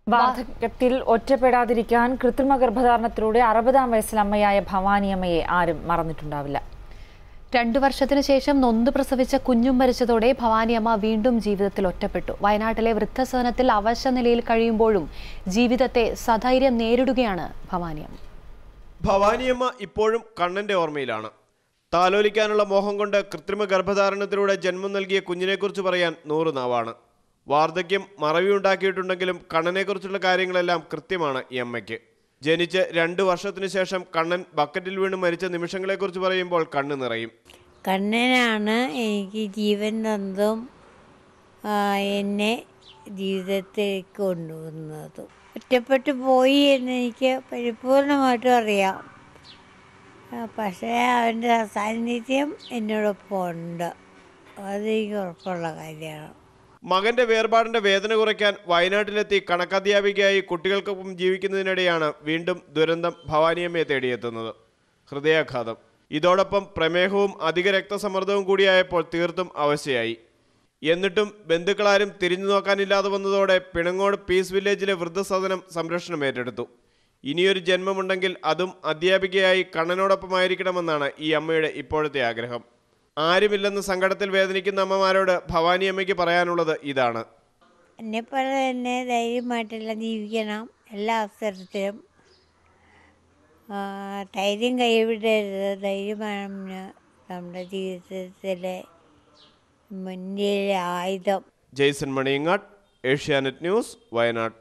വാർദ്ധക്യത്തിൽ ഒറ്റപ്പെടാതിരിക്കാൻ കൃത്രിമ ഗർഭധാരണത്തിലൂടെ അറുപതാം വയസ്സിൽ അമ്മയായ ഭവാനിയമ്മയെ ആരും മറന്നിട്ടുണ്ടാവില്ല രണ്ടു വർഷത്തിനു ശേഷം നൊന്ത് പ്രസവിച്ച കുഞ്ഞും മരിച്ചതോടെ ഭവാനിയമ്മ വീണ്ടും ജീവിതത്തിൽ ഒറ്റപ്പെട്ടു വയനാട്ടിലെ വൃദ്ധസദനത്തിൽ അവശ നിലയിൽ കഴിയുമ്പോഴും ജീവിതത്തെ സധൈര്യം നേരിടുകയാണ് ഭവാനിയമ്മ ഭവാനിയമ്മ ഇപ്പോഴും കണ്ണന്റെ ഓർമ്മയിലാണ് താലോലിക്കാനുള്ള മോഹം കൊണ്ട് കൃത്രിമ ഗർഭധാരണത്തിലൂടെ ജന്മം നൽകിയ കുഞ്ഞിനെക്കുറിച്ച് പറയാൻ നൂറ് നാവാണ് വാർദ്ധക്യം മറവിയുണ്ടാക്കിയിട്ടുണ്ടെങ്കിലും കണ്ണനെക്കുറിച്ചുള്ള കാര്യങ്ങളെല്ലാം കൃത്യമാണ് ഈ അമ്മയ്ക്ക് ജനിച്ച് രണ്ട് വർഷത്തിനു ശേഷം കണ്ണൻ ബക്കറ്റിൽ വീണ് മരിച്ച നിമിഷങ്ങളെക്കുറിച്ച് പറയുമ്പോൾ കണ്ണ് നിറയും കണ്ണനാണ് എനിക്ക് ജീവൻ തന്നതും ആ, എന്നെ ജീവിതത്തിലേക്ക് കൊണ്ടുവന്നതും ഒറ്റപ്പെട്ടു പോയി എന്ന് എനിക്ക് പരിപൂർണമായിട്ടും അറിയാം ആ, പക്ഷേ അവൻ്റെ സാന്നിധ്യം എന്നോടൊപ്പം ഉണ്ട് അതെനിക്ക് ഉറപ്പുള്ള കാര്യമാണ് മകന്റെ വേർപാടിന്റെ വേദന കുറയ്ക്കാൻ വയനാട്ടിലെത്തി കണക്കധ്യാപികയായി കുട്ടികൾക്കൊപ്പം ജീവിക്കുന്നതിനിടെയാണ് വീണ്ടും ദുരന്തം ഭവാനിയമ്മയെ തേടിയെത്തുന്നത് ഹൃദയാഘാതം ഇതോടൊപ്പം പ്രമേഹവും അധിക രക്തസമ്മർദ്ദവും കൂടിയായപ്പോൾ തീർത്തും അവശയായി എന്നിട്ടും ബന്ധുക്കളാരും തിരിഞ്ഞു നോക്കാനില്ലാതെ വന്നതോടെ പിണങ്ങോട് പീസ് വില്ലേജിലെ വൃദ്ധസദനം സംരക്ഷണം ഏറ്റെടുത്തു ഇനിയൊരു ജന്മമുണ്ടെങ്കിൽ അതും അധ്യാപികയായി കണ്ണനോടൊപ്പമായിരിക്കണമെന്നാണ് ഈ അമ്മയുടെ ഇപ്പോഴത്തെ ആഗ്രഹം ആരുമില്ലെന്ന് സങ്കടത്തിൽ വേദനിക്കുന്ന അമ്മമാരോട് ഭവാനി അമ്മയ്ക്ക് പറയാനുള്ളത് ഇതാണ് എന്നെപ്പോലെ തന്നെ ധൈര്യമായിട്ടെല്ലാം ജീവിക്കണം എല്ലാ അവസരത്തിലും ആ, ധൈര്യം കൈവിടരുത് ധൈര്യമാണ് നമ്മുടെ ജീവിതത്തിലെ മുന്നിലെ ആയുധം ജെയ്സൺ മണിയങ്ങാട് ഏഷ്യാനെറ്റ് ന്യൂസ് വയനാട്